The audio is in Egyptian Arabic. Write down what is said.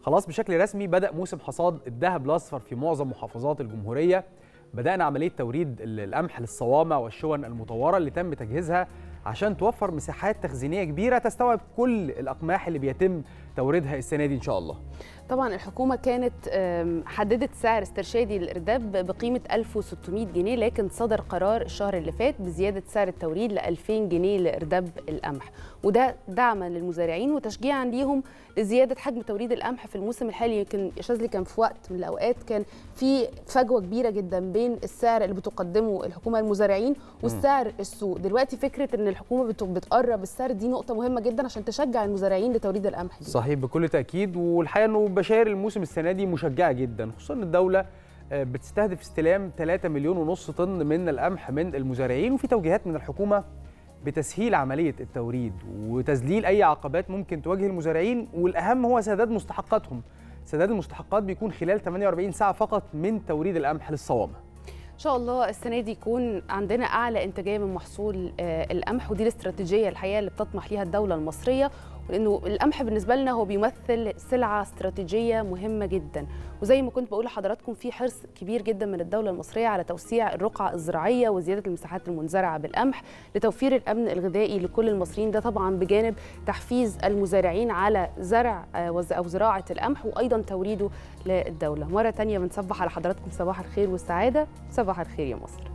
خلاص بشكل رسمي بدأ موسم حصاد الذهب الأصفر في معظم محافظات الجمهورية بدأنا عملية توريد القمح للصوامع والشون المطورة اللي تم تجهيزها عشان توفر مساحات تخزينية كبيرة تستوعب كل الأقماح اللي بيتم توريدها السنة دي إن شاء الله طبعا الحكومة كانت حددت سعر استرشادي للإرداب بقيمة 1600 جنيه لكن صدر قرار الشهر اللي فات بزيادة سعر التوريد ل 2000 جنيه لإرداب القمح وده دعما للمزارعين وتشجيعا ليهم لزيادة حجم توريد القمح في الموسم الحالي يمكن يا شاذلي كان في وقت من الأوقات كان في فجوة كبيرة جدا بين السعر اللي بتقدمه الحكومة للمزارعين والسعر السوق دلوقتي فكرة ان الحكومة بتقرب السعر دي نقطة مهمة جدا عشان تشجع المزارعين لتوريد القمح دي. صحيح بكل تأكيد والحقيقة انه بشاير الموسم السنة دي مشجعة جدا خصوصا الدولة بتستهدف استلام 3 مليون ونص طن من القمح من المزارعين وفي توجيهات من الحكومة بتسهيل عملية التوريد وتذليل أي عقبات ممكن تواجه المزارعين والأهم هو سداد مستحقاتهم سداد المستحقات بيكون خلال 48 ساعة فقط من توريد القمح للصوامع ان شاء الله السنه دي يكون عندنا اعلى انتاجيه من محصول القمح ودي الاستراتيجيه الحقيقه اللي بتطمح ليها الدوله المصريه لانه القمح بالنسبه لنا هو بيمثل سلعه استراتيجيه مهمه جدا وزي ما كنت بقول لحضراتكم في حرص كبير جدا من الدوله المصريه على توسيع الرقعه الزراعيه وزياده المساحات المنزرعه بالقمح لتوفير الامن الغذائي لكل المصريين ده طبعا بجانب تحفيز المزارعين على زرع او زراعه القمح وايضا توريده للدوله مره ثانيه بنصبح على حضراتكم صباح الخير والسعاده صباح الخير يا مصر